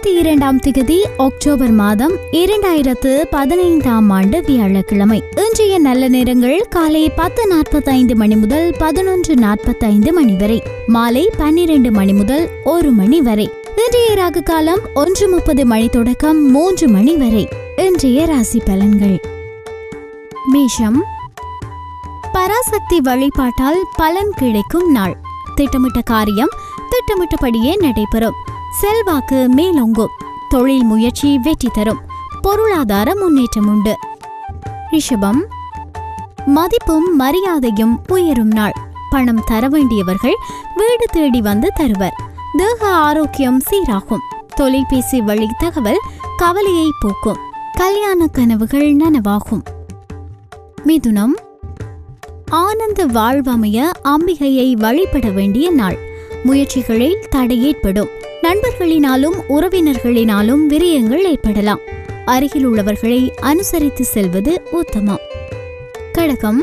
இருபத்தி இரண்டாம் திகதி அக்டோபர் மாதம் இரண்டாயிரத்து பதினைந்தாம் ஆண்டு வியாழக்கிழமை இன்றைய நல்ல நேரங்கள் காலை பத்து நாற்பத்தைந்து மணி முதல் பதினொன்று நாற்பத்தைந்து மணி வரை மாலை பன்னிரண்டு மணி முதல் ஒரு மணி வரை இன்றைய ராகு காலம் ஒன்று முப்பது மணி தொடக்கம் மூன்று மணி வரை இன்றைய ராசி பலன்கள் மேஷம் பராசக்தி வழிபாட்டால் பலன் கிடைக்கும் நாள் திட்டமிட்ட காரியம் திட்டமிட்டபடியே நடைபெறும் செல்வாக்கு மேலோங்கும் தொழில் முயற்சி வெற்றி தரும் பொருளாதார முன்னேற்றம் உண்டு ரிஷபம் மதிப்பும் மரியாதையும் உயரும் நாள் பணம் தர வேண்டியவர்கள் வீடு தேடி வந்து தருவர் தேக ஆரோக்கியம் சீராகும் தொலைபேசி வழி தகவல் கவலையை போக்கும் கல்யாண கனவுகள் நனவாகும் மிதுனம் ஆனந்த வாழ்வமைய அம்பிகையை வழிபட வேண்டிய நாள் முயற்சிகளில் தடை ஏற்படும் நண்பர்களினாலும் உறவினர்களினாலும் விரயங்கள் ஏற்படலாம் அருகில் உள்ளவர்களை அனுசரித்து செல்வது உத்தமம் கடகம்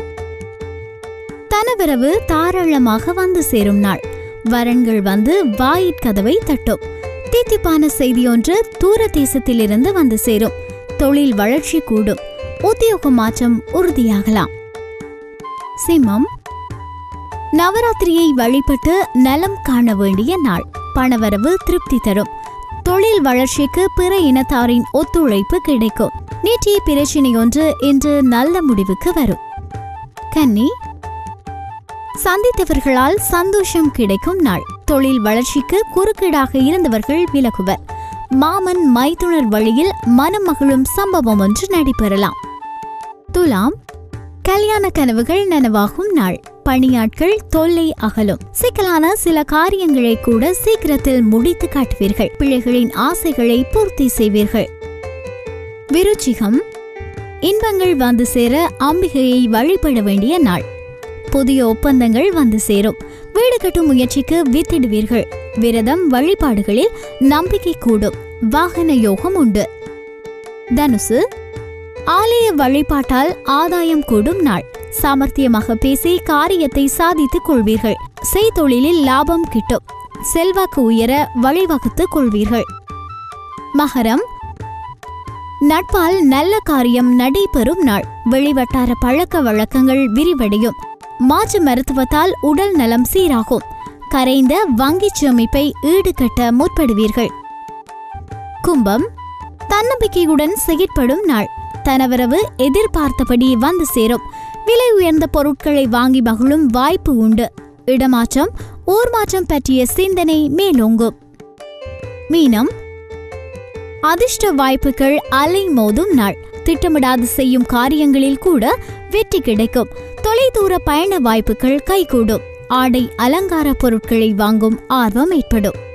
தனவரவு தாராளமாக வந்து சேரும் நாள் வரன்கள் வந்து வாயிற்கதவை தட்டும் தித்திப்பான செய்தியொன்று தூர தேசத்திலிருந்து வந்து சேரும் தொழில் வளர்ச்சி கூடும் உத்தியோக மாற்றம் உறுதியாகலாம் சிம்மம் நவராத்திரியை வழிபட்டு நலம் காண வேண்டிய நாள் பணவரவு திருப்தி தரும் தொழில் வளர்ச்சிக்கு பிற இனத்தாரின் ஒத்துழைப்பு கிடைக்கும் நேற்றைய பிரச்சினை ஒன்று இன்று நல்ல முடிவுக்கு வரும் கன்னி சந்தித்தவர்களால் சந்தோஷம் கிடைக்கும் நாள் தொழில் வளர்ச்சிக்கு குறுக்கீடாக இருந்தவர்கள் விலகுவர் மாமன் மைத்துனர் வழியில் மனம் மகிழும் சம்பவம் ஒன்று நடைபெறலாம் துலாம் கல்யாண கனவுகள் நனவாகும் நாள் பணியாட்கள் தொல்லை அகலும் சிக்கலான சில காரியங்களை கூட சீக்கிரத்தில் முடித்து காட்டுவீர்கள் பிள்ளைகளின் ஆசைகளை பூர்த்தி செய்வீர்கள் விருச்சிகம் இன்பங்கள் வந்து சேர அம்பிகையை வழிபட வேண்டிய நாள் புதிய ஒப்பந்தங்கள் வந்து சேரும் வீடு கட்டும் முயற்சிக்கு வித்திடுவீர்கள் விரதம் வழிபாடுகளில் நம்பிக்கை கூடும் வாகன யோகம் உண்டு தனுசு ஆலய வழிபாட்டால் ஆதாயம் கூடும் நாள் சாமர்த்தியமாக பேசி காரியத்தை சாதித்துக் கொள்வீர்கள் செய்தொழிலில் லாபம் கிட்டும் செல்வாக்கு உயர வழிவகுத்துக் கொள்வீர்கள் மகரம் நட்பால் நல்ல காரியம் நடைபெறும் நாள் வெளிவட்டார பழக்க வழக்கங்கள் விரிவடையும் மாற்று மருத்துவத்தால் உடல் நலம் சீராகும் கரைந்த வங்கிச் சேமிப்பை ஈடுகட்ட முற்படுவீர்கள் கும்பம் தன்னம்பிக்கையுடன் செயற்படும் நாள் தனவரவு எதிர்பார்த்தபடி வந்து சேரும் விலை உயர்ந்த பொருட்களை வாங்கி மகிழும் வாய்ப்பு உண்டு இடமாற்றம் ஊர் மாற்றம் பற்றிய சிந்தனை மேலோங்கும் மீனம் அதிர்ஷ்ட வாய்ப்புகள் அலை மோதும் நாள் திட்டமிடாது செய்யும் காரியங்களில் கூட வெற்றி கிடைக்கும் தொலைதூர பயண வாய்ப்புகள் கைகூடும் ஆடை அலங்கார பொருட்களை வாங்கும் ஆர்வம் ஏற்படும்